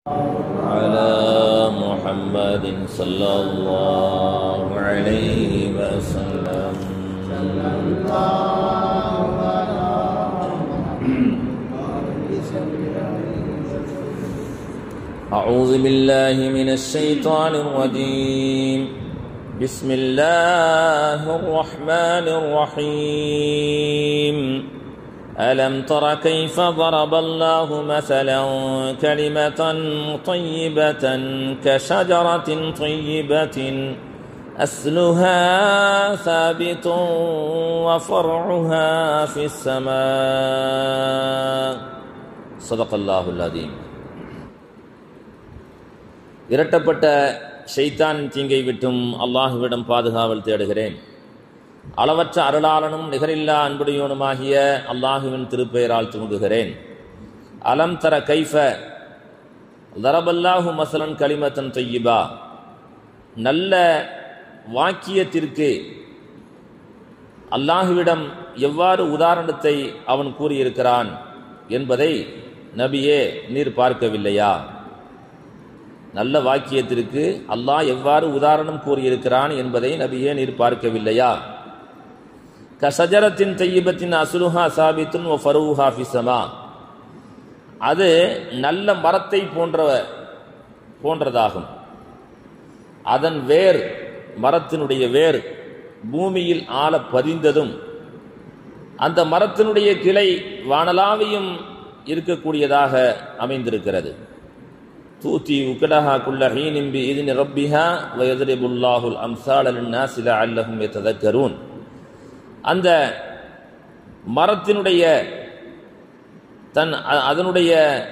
على محمد صلى الله عليه وسلم أعوذ بالله من الشيطان الرجيم بسم الله الرحمن الرحيم ألم تر كيف ضرب الله مثلا كلمة طيبة كشجرة طيبة أصلها ثابت وفرعها في السماء صدق الله العظيم இரட்டப்பட்ட ஷைத்தான் தீங்கை விட்டும் அல்லாஹுவிடம் பாதுகாவல் தேடுகிறேன் அளவற்ற அருளாளனும் நிகரில்லா அன்புடையோனுமாகிய அல்லாஹுவின் திருப்பெயரால் துவங்குகிறேன் அலம் தர கைஃப தரபல்லாஹு மசலன் கலிமத்தன் தொய்யிபா நல்ல வாக்கியத்திற்கு அல்லாஹுவிடம் எவ்வாறு உதாரணத்தை அவன் கூறியிருக்கிறான் என்பதை நபியே நீர் பார்க்கவில்லையா நல்ல வாக்கியத்திற்கு அல்லாஹ் எவ்வாறு உதாரணம் கூறியிருக்கிறான் என்பதை நபியே நீர் பார்க்கவில்லையா கசஜரத்தின் தையபத்தின் அசுலுஹா சாபித்துன் ஒ ஃபருஹா ஃபிசமா அது நல்ல மரத்தை போன்ற போன்றதாகும் அதன் வேர் மரத்தினுடைய வேர் பூமியில் ஆழ பதிந்ததும் அந்த மரத்தினுடைய கிளை வானலாவியும் இருக்கக்கூடியதாக அமைந்திருக்கிறது தூத்தி உக்கடஹா குல்ல ஹீனிம்பி இதின் ரப்பிஹா வயதரிபுல்லாஹுல் அம்சாலன் நாசில அல்லஹும் எத்ததக்கரூன் அந்த மரத்தினுடைய தன் அதனுடைய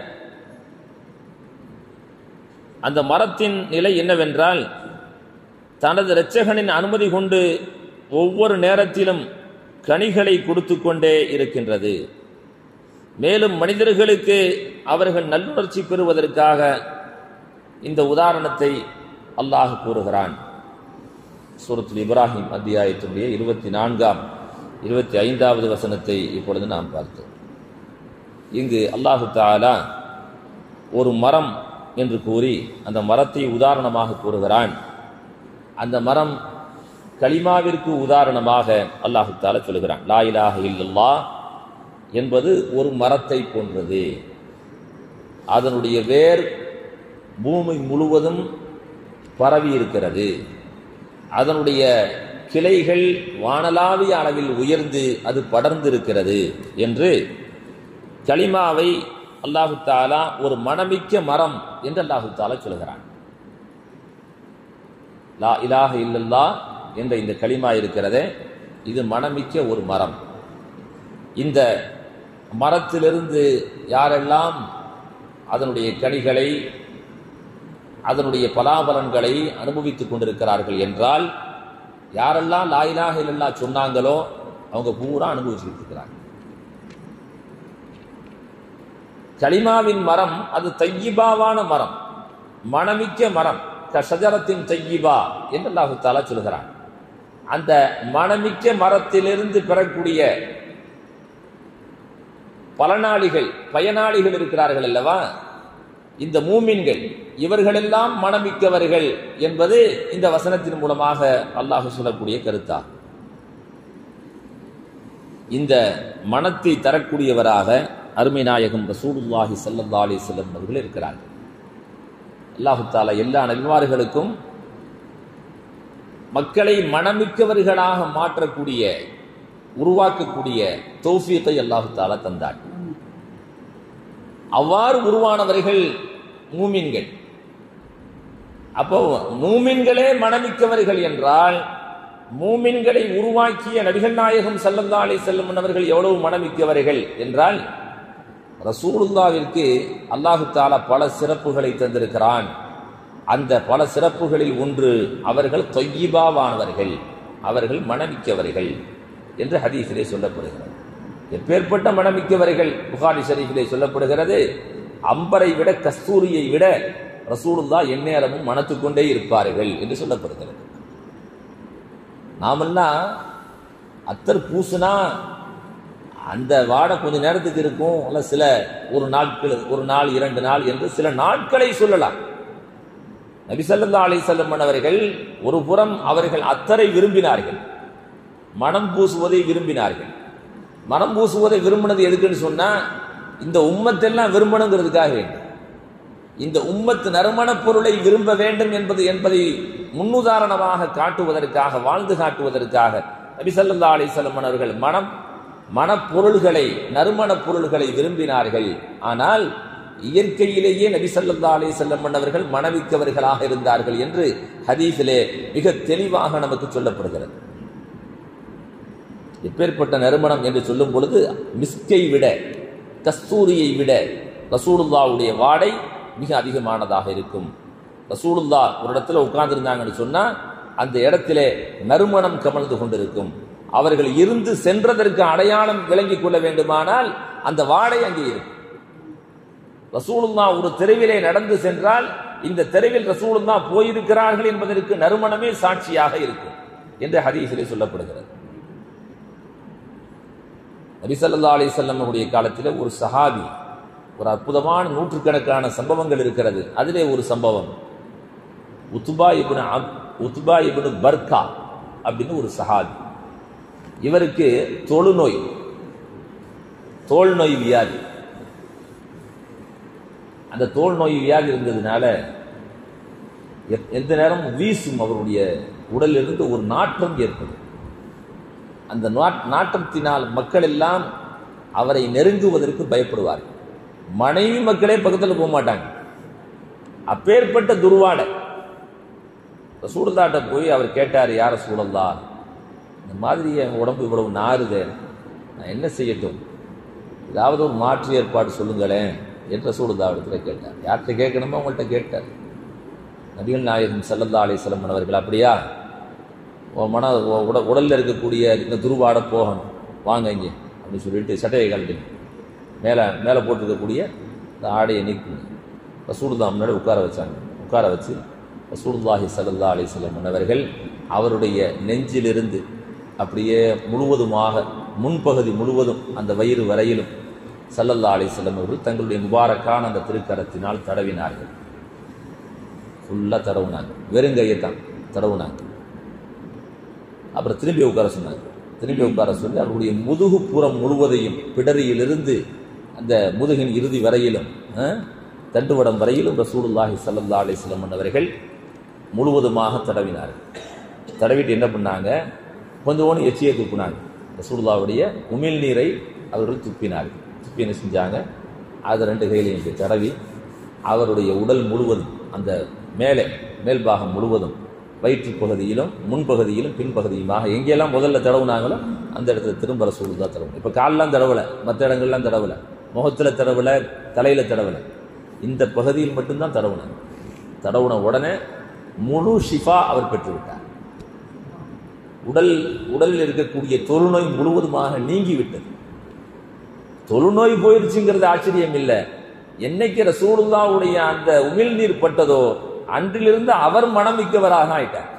அந்த மரத்தின் நிலை என்னவென்றால் தனது இரட்சகனின் அனுமதி கொண்டு ஒவ்வொரு நேரத்திலும் கனிகளை கொடுத்து கொண்டே இருக்கின்றது மேலும் மனிதர்களுக்கு அவர்கள் நல்லுணர்ச்சி பெறுவதற்காக இந்த உதாரணத்தை அல்லாஹ் கூறுகிறான் சூரத்துல் இப்ராஹிம் அத்தியாயத்தினுடைய இருபத்தி நான்காம் இருபத்தி ஐந்தாவது வசனத்தை இப்பொழுது நாம் பார்த்தோம் இங்கு அல்லாஹு தாலா ஒரு மரம் என்று கூறி அந்த மரத்தை உதாரணமாக கூறுகிறான் அந்த மரம் களிமாவிற்கு உதாரணமாக அல்லாஹு தாலா சொல்கிறான் லா இலாஹ இல்லல்லா என்பது ஒரு மரத்தை போன்றது அதனுடைய வேர் பூமி முழுவதும் பரவி இருக்கிறது அதனுடைய கிளைகள் வானலாவிய அளவில் உயர்ந்து அது படர்ந்து இருக்கிறது என்று களிமாவை அல்லாஹு தாலா ஒரு மனமிக்க மரம் என்று அல்லாஹு தாலா சொல்கிறான் லா இலாக இல்லல்லா என்ற இந்த களிமா இருக்கிறதே இது மனமிக்க ஒரு மரம் இந்த மரத்திலிருந்து யாரெல்லாம் அதனுடைய கனிகளை அதனுடைய பலாபலன்களை அனுபவித்துக் கொண்டிருக்கிறார்கள் என்றால் யாரெல்லாம் லாயிலாக இல்லல்லா சொன்னாங்களோ அவங்க பூரா அனுபவிச்சுட்டு இருக்கிறாங்க களிமாவின் மரம் அது தையிபாவான மரம் மணமிக்க மரம் கஷஜரத்தின் தையிபா என்று அல்லாஹு தாலா சொல்கிறான் அந்த மணமிக்க மரத்திலிருந்து பெறக்கூடிய பலனாளிகள் பயனாளிகள் இருக்கிறார்கள் அல்லவா இந்த மூமின்கள் இவர்களெல்லாம் மனமிக்கவர்கள் என்பது இந்த வசனத்தின் மூலமாக அல்லாஹு சொல்லக்கூடிய கருத்தா இந்த மனத்தை தரக்கூடியவராக அருமை நாயகம் ரசூலுல்லாஹி சல்லா அலி செல்லம் அவர்கள் இருக்கிறார்கள் அல்லாஹு தாலா எல்லா நபிமார்களுக்கும் மக்களை மனமிக்கவர்களாக மாற்றக்கூடிய உருவாக்கக்கூடிய தௌஃபீத்தை அல்லாஹு தாலா தந்தார் அவ்வாறு உருவானவர்கள் மூமின்கள் அப்போ மூமின்களே மனமிக்கவர்கள் என்றால் மூமின்களை உருவாக்கிய நபிகள் நாயகம் சல்லல்லா அலி செல்லம் அவர்கள் எவ்வளவு மனமிக்கவர்கள் என்றால் ரசூலுல்லாவிற்கு அல்லாஹு தாலா பல சிறப்புகளை தந்திருக்கிறான் அந்த பல சிறப்புகளில் ஒன்று அவர்கள் தொய்யிபாவானவர்கள் அவர்கள் மனமிக்கவர்கள் என்று ஹதீஸிலே சொல்லப்படுகிறது எப்பேற்பட்ட மனமிக்கவர்கள் புகாரி ஷரீஃபிலே சொல்லப்படுகிறது அம்பரை விட கஸ்தூரியை விட ரசூலுல்லா எந்நேரமும் மனத்துக் கொண்டே இருப்பார்கள் என்று சொல்லப்படுகிறது நாமெல்லாம் அத்தர் பூசுனா அந்த வாடை கொஞ்ச நேரத்துக்கு இருக்கும் அல்ல சில ஒரு நாட்கள் ஒரு நாள் இரண்டு நாள் என்று சில நாட்களை சொல்லலாம் நபி ஸல்லல்லாஹு அலைஹி வஸல்லம் அவர்கள் ஒரு புறம் அவர்கள் அத்தரை விரும்பினார்கள் மனம் பூசுவதை விரும்பினார்கள் மனம் பூசுவதை விரும்பினது எதுக்குன்னு சொன்னா இந்த உம்மத்தெல்லாம் விரும்பணுங்கிறதுக்காக வேண்டும் இந்த உம்மத்து நறுமணப் பொருளை விரும்ப வேண்டும் என்பது என்பதை முன்னுதாரணமாக காட்டுவதற்காக வாழ்ந்து காட்டுவதற்காக நபி ஸல்லல்லாஹு அலைஹி வஸல்லம் அவர்கள் மனம் மனப்பொருள்களை நறுமணப் பொருள்களை விரும்பினார்கள் ஆனால் இயற்கையிலேயே நபி ஸல்லல்லாஹு அலைஹி வஸல்லம் அவர்கள் மனமிக்கவர்களாக இருந்தார்கள் என்று ஹதீஸிலே மிக தெளிவாக நமக்கு சொல்லப்படுகிறது எப்பேற்பட்ட நறுமணம் என்று சொல்லும் பொழுது மிஸ்கை விட கஸ்தூரியை விட ரசூலுல்லாவுடைய வாடை மிக அதிகமானதாக இருக்கும் ரசூலுல்லா ஒரு இடத்துல உட்கார்ந்துருந்தாங்கன்னு சொன்னா அந்த இடத்திலே நறுமணம் கமழ்ந்து கொண்டிருக்கும் அவர்கள் இருந்து சென்றதற்கு அடையாளம் விளங்கிக் கொள்ள வேண்டுமானால் அந்த வாடை அங்கே இருக்கும் ரசூலுல்லா ஒரு தெருவிலே நடந்து சென்றால் இந்த தெருவில் ரசூலுல்லா போயிருக்கிறார்கள் என்பதற்கு நறுமணமே சாட்சியாக இருக்கும் என்று ஹதீஸிலே சொல்லப்படுகிறது நபிசல்லா அலிசல்லம் உடைய காலத்தில் ஒரு சஹாபி ஒரு அற்புதமான நூற்றுக்கணக்கான சம்பவங்கள் இருக்கிறது அதிலே ஒரு சம்பவம் உத்துபா இப்னு அப் உத்துபா இப்னு பர்கா அப்படின்னு ஒரு சஹாபி இவருக்கு தொழுநோய் தோல் நோய் வியாதி அந்த தோல் நோய் வியாதி இருந்ததுனால எ- எந்த நேரமும் வீசும் அவருடைய உடலிலிருந்து ஒரு நாற்றம் ஏற்படும் அந்த நாட்- நாட்டத்தினால் மக்கள் எல்லாம் அவரை நெருங்குவதற்கு பயப்படுவார்கள் மனைவி மக்களே பக்கத்தில் போக மாட்டாங்க அப்பேற்பட்ட துர்வாடை சூடுதாட்ட போய் அவர் கேட்டார் யார சூழல்லா இந்த மாதிரி என் உடம்பு இவ்வளவு நாறுதே நான் என்ன செய்யட்டும் ஏதாவது ஒரு மாற்று ஏற்பாடு சொல்லுங்களேன் என்ற சூடுதாவிடத்தில் கேட்டார் யார்கிட்ட கேட்கணுமோ அவங்கள்ட்ட கேட்டார் நபிகள் நாயகம் ஸல்லல்லாஹு அலைஹி வஸல்லம் அவர்கள் அப்படியா உன் மன உன் உட உடலில் இருக்கக்கூடிய இந்த துருவாடை போகணும் வாங்க இங்கே அப்படின்னு சொல்லிட்டு சட்டையை கழட்டி மேலே மேலே போட்டிருக்கக்கூடிய இந்த ஆடையை நீக்குங்க ரசூலுல்லா முன்னாடி உட்கார வச்சாங்க உட்கார வச்சு ரசூலுல்லாஹி ஸல்லல்லாஹு அலைஹி வஸல்லம் அவர்கள் அவருடைய நெஞ்சிலிருந்து அப்படியே முழுவதுமாக முன்பகுதி முழுவதும் அந்த வயிறு வரையிலும் ஸல்லல்லாஹு அலைஹி வஸல்லம் அவர்கள் தங்களுடைய முபாரக்கான அந்த திருக்கரத்தினால் தடவினார்கள் ஃபுல்லாக தடவுனாங்க வெறுங்கையை தான் தடவுனாங்க அப்புறம் திரும்பி உட்கார சொன்னாங்க திரும்பி உட்கார சொல்லி அவருடைய முதுகு புறம் முழுவதையும் பிடரியிலிருந்து அந்த முதுகின் இறுதி வரையிலும் ஆ, தண்டுவடம் வரையிலும் ரசூலுல்லாஹி ஸல்லல்லாஹு அலைஹி வஸல்லம் அவர்கள் முழுவதுமாக தடவினார்கள் தடவிட்டு என்ன பண்ணாங்க கொஞ்சோண்டு எச்சியை துப்பினாங்க ரசூலுல்லாவுடைய உமிழ் நீரை அவர்கள் துப்பினார்கள் துப்பி என்ன செஞ்சாங்க அதை ரெண்டு கையிலையும் இப்படி தடவி அவருடைய உடல் முழுவதும் அந்த மேலே மேல் பாகம் முழுவதும் வயிற்று பகுதியிலும் முன்பகுதியிலும் பின்பகுதியுமாக எங்கெல்லாம் முதல்ல தடவுனாங்களோ அந்த இடத்துல திரும்ப ரசூல் தான் தடவணும் இப்போ கால்லாம் தடவலை மற்ற இடங்கள்லாம் தடவலை முகத்தில் தடவலை தலையில் தடவலை இந்த பகுதியில் மட்டும்தான் தடவுனாங்க தடவுன உடனே முழு ஷிஃபா அவர் பெற்றுவிட்டார் உடல் உடலில் இருக்கக்கூடிய தொழுநோய் முழுவதுமாக நீங்கிவிட்டது தொழுநோய் போயிருச்சுங்கிறது ஆச்சரியம் இல்லை என்னைக்கு ரசூலுல்லாவுடைய அந்த உமிழ்நீர் பட்டதோ அன்றிலிருந்து அவர் மனமிக்கவராக ஆயிட்டார்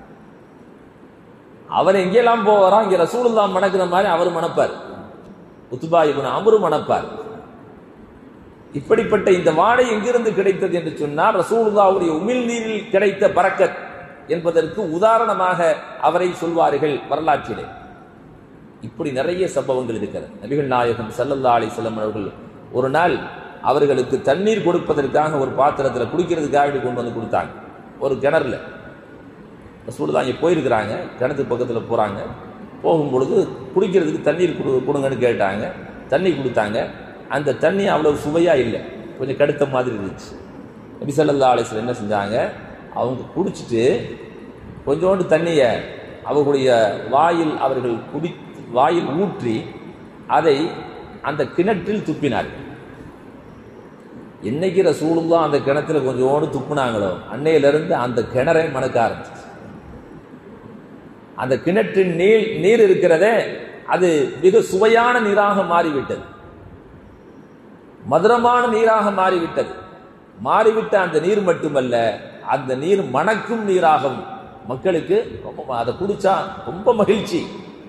அவர் எங்கெல்லாம் போவாரோ இங்க ரசூலுல்லா மணக்கிற மாதிரி அவர் மணப்பார் உத்துபா இவன் அமரு மணப்பார் இப்படிப்பட்ட இந்த வாடை எங்கிருந்து கிடைத்தது என்று சொன்னால் ரசூலுல்லாவுடைய உமிழ்நீரில் கிடைத்த பரக்கத் என்பதற்கு உதாரணமாக அவரை சொல்வார்கள் வரலாற்றிலே இப்படி நிறைய சம்பவங்கள் இருக்கிறது நபிகள் நாயகம் ஸல்லல்லாஹு அலைஹி வஸல்லம் அவர்கள் ஒரு நாள் அவர்களுக்கு தண்ணீர் கொடுப்பதற்காக ஒரு பாத்திரத்தில் குடிக்கிறதுக்காக இப்படி கொண்டு வந்து கொடுத்தாங்க ஒரு கிணறுல ரசூலுல்லாஹ் இங்கே போயிருக்கிறாங்க கிணத்துக்கு பக்கத்தில் போகிறாங்க போகும்பொழுது குடிக்கிறதுக்கு தண்ணீர் கொடு கொடுங்கன்னு கேட்டாங்க தண்ணி கொடுத்தாங்க அந்த தண்ணி அவ்வளவு சுவையாக இல்லை கொஞ்சம் கடுத்த மாதிரி இருந்துச்சு நபி ஸல்லல்லாஹு அலைஹி வஸல்லம் என்ன செஞ்சாங்க அவங்க குடிச்சிட்டு கொஞ்சோண்டு தண்ணியை அவர்களுடைய வாயில் அவர்கள் குடி வாயில் ஊற்றி அதை அந்த கிணற்றில் துப்பினார்கள் என்னைக்கு ரசூலுல்லா அந்த கிணத்துல கொஞ்சோண்டு துப்புனாங்களோ அன்னையிலிருந்து அந்த கிணறை மணக்க ஆரம்பிச்சிச்சு அந்த கிணற்றின் நீர் நீர் இருக்கிறதே அது மிக சுவையான நீராக மாறிவிட்டது மதுரமான நீராக மாறிவிட்டது மாறிவிட்ட அந்த நீர் மட்டுமல்ல அந்த நீர் மணக்கும் நீராகவும் மக்களுக்கு ரொம்ப அதை குடிச்சா ரொம்ப மகிழ்ச்சி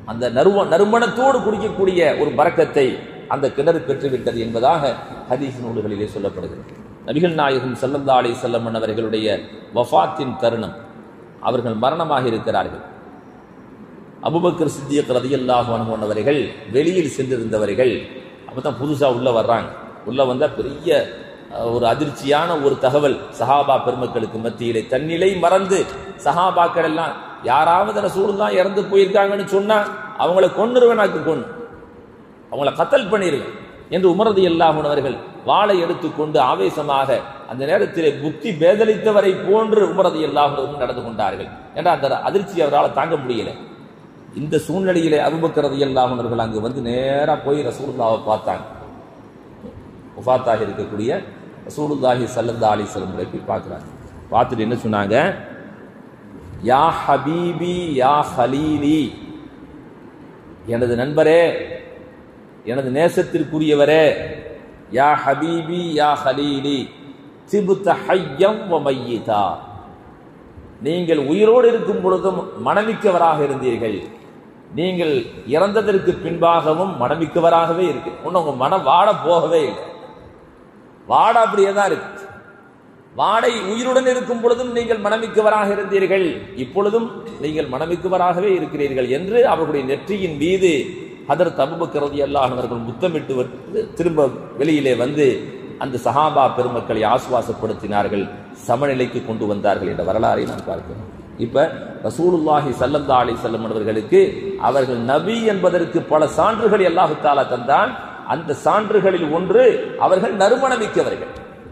அந்த நறும நறுமணத்தோடு குடிக்கக்கூடிய ஒரு பறக்கத்தை அந்த கிணறு பெற்றுவிட்டது என்பதாக ஹதீஸ் நூல்களிலே சொல்லப்படுகிறது நபிகள் நாயகம் செல்லந்தா அலி செல்லமன் அவர்களுடைய வஃபாத்தின் தருணம் அவர்கள் மரணமாக இருக்கிறார்கள் அபுபக்கர் சித்தியக் ரதியல்லாஹு அன்ஹு அவர்கள் வெளியில் சென்றிருந்தவர்கள் அப்பதான் புதுசா உள்ள வர்றாங்க உள்ள வந்தா பெரிய அஹ், ஒரு அதிர்ச்சியான ஒரு தகவல் சஹாபா பெருமக்களுக்கு மத்தியிலே தன்னிலை மறந்து சஹாபாக்கள் எல்லாம் யாராவது ரசூலுல்லாஹ் இறந்து போயிருக்காங்கன்னு சொன்னா அவங்கள கொன்னுருவனாக்கு கொன்னு அவங்கள கத்தல் பண்ணிருவேன் என்று உமரது அவர்கள் வாளை எடுத்துக்கொண்டு ஆவேசமாக அந்த நேரத்திலே புத்தி பேதலித்தவரை போன்று உமரது அல்லாஹுனவர்கள் நடந்து கொண்டார்கள் என்ற அந்த அதிர்ச்சி அவரால் தாங்க முடியல இந்த சூழ்நிலையிலே அபுபக்கரது அல்லாஹுனவர்கள் அங்கு வந்து நேரா போய் ரசூலுல்லாவை பார்த்தாங்க உஃபாத்தாக இருக்கக்கூடிய ரசூலுல்லாஹி சல்லல்லா அலி செல்லம் போய் பார்க்குறாங்க பார்த்துட்டு என்ன சொன்னாங்க யா ஹபீபி யா ஹலீலி எனது நண்பரே எனது நேசத்திற்குரியவரே யா ஹபீபி யா ஹலீலி சிபுத்த ஹையம் வ மையிதா நீங்கள் உயிரோடு இருக்கும் பொழுதும் மனமிக்கவராக இருந்தீர்கள் நீங்கள் இறந்ததற்கு பின்பாகவும் மனமிக்கவராகவே இருக்கு ஒன்றும் உங்க மனம் வாட போகவே இல்லை வாட அப்படியே தான் இருக்கு வாடை உயிருடன் இருக்கும் பொழுதும் நீங்கள் மனமிக்கவராக இருந்தீர்கள் இப்பொழுதும் நீங்கள் மனமிக்கவராகவே இருக்கிறீர்கள் என்று அவர்களுடைய நெற்றியின் மீது ஹதரத் அபுபக்கர் ரலியல்லாஹு அவர்கள் முத்தமிட்டு வந்து திரும்ப வெளியிலே வந்து அந்த சஹாபா பெருமக்களை ஆசுவாசப்படுத்தினார்கள் சமநிலைக்கு கொண்டு வந்தார்கள் என்ற வரலாறை நாம் பார்க்கிறோம் இப்ப ரசூலுல்லாஹி ஸல்லல்லாஹு அலைஹி வஸல்லம் அவர்களுக்கு அவர்கள் நபி என்பதற்கு பல சான்றுகள் அல்லாஹு தாலா தந்தான் அந்த சான்றுகளில் ஒன்று அவர்கள் நறுமணமிக்கவர்கள்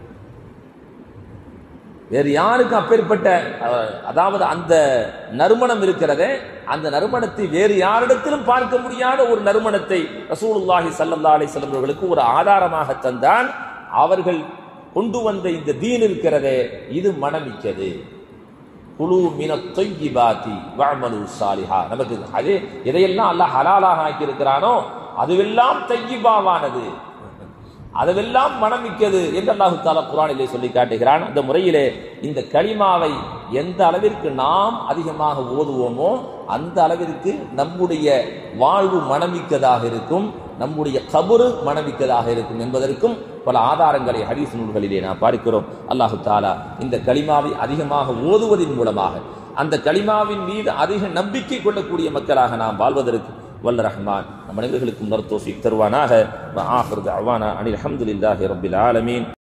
வேறு யாருக்கும் அப்பேற்பட்ட அஹ், அதாவது அந்த நறுமணம் இருக்கிறதே அந்த நறுமணத்தை வேறு யாரிடத்திலும் பார்க்க முடியாத ஒரு நறுமணத்தை ரசூலுல்லாஹி ஸல்லல்லாஹு அலைஹி வஸல்லம் அவர்களுக்கு ஒரு ஆதாரமாக தந்தான் அவர்கள் கொண்டு வந்த இந்த தீன் இருக்கிறதே இது மனமிக்கது குழு மின தொய்யிபாத்தி வஅமலு சாலிஹா நமக்கு அது எதையெல்லாம் அல்லாஹ் ஹலாலாக ஆக்கி இருக்கிறானோ அதுவெல்லாம் தையிபாவானது அதுவெல்லாம் மனமிக்கது என்று அல்லாஹு தாலா குரானிலே சொல்லி காட்டுகிறான் அந்த முறையிலே இந்த களிமாவை எந்த அளவிற்கு நாம் அதிகமாக ஓதுவோமோ அந்த அளவிற்கு நம்முடைய வாழ்வு மனமிக்கதாக இருக்கும் நம்முடைய கபரு மனமிக்கதாக இருக்கும் என்பதற்கும் பல ஆதாரங்களை ஹதீஸ் நூல்களிலே நாம் பார்க்கிறோம் அல்லாஹு தாலா இந்த களிமாவை அதிகமாக ஓதுவதன் மூலமாக அந்த களிமாவின் மீது அதிக நம்பிக்கை கொள்ளக்கூடிய மக்களாக நாம் வாழ்வதற்கு வல்ல ரஹ்மான் நம் அனைவர்களுக்கும் நர்தோஃபிக் தருவானாக ஆஹிர் அவானா அனில் அஹமதுல்லாஹி ரபில் ஆலமீன்